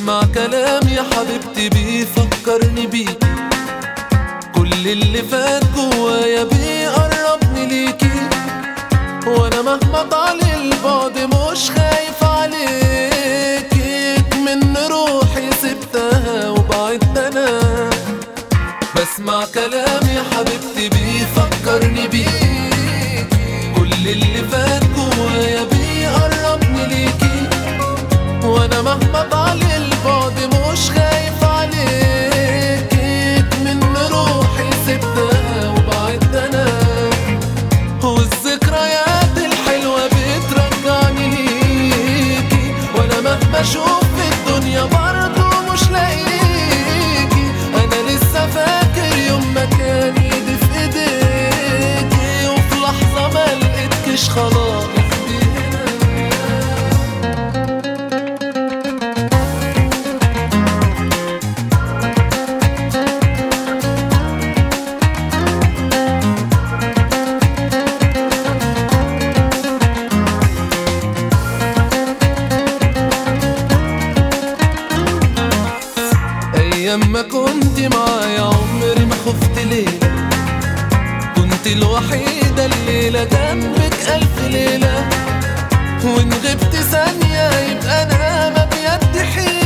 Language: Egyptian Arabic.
بسمع كلام يا حبيبتي بيفكرني بيكي كل اللي فات جوايا بيقربني ليكي وانا مهما طال البعد مش خايف عليكي من روحي سبتها وبعدت انا بسمع كلام يا حبيبتي بيفكرني بيكي كل اللي فات جوايا بيقربني ليكي وانا مهما طال البعد مش خايف عليكي من روحي سبتها وبعدت انا والذكريات الحلوة بترجعني ليكي وانا مهما اشوف في الدنيا برضه مش لاقيكي انا لسه فاكر يوم ما كان ايدي في ايديكي وفي لحظة ما لقيتكش خلاص هنا ايام ما كنت معايا عمري ما خفت ليلة كنت الوحيدة الليلة جنبك ألف ليلة وإن غبت ثانية يبقى أنا ما بيدي حيلة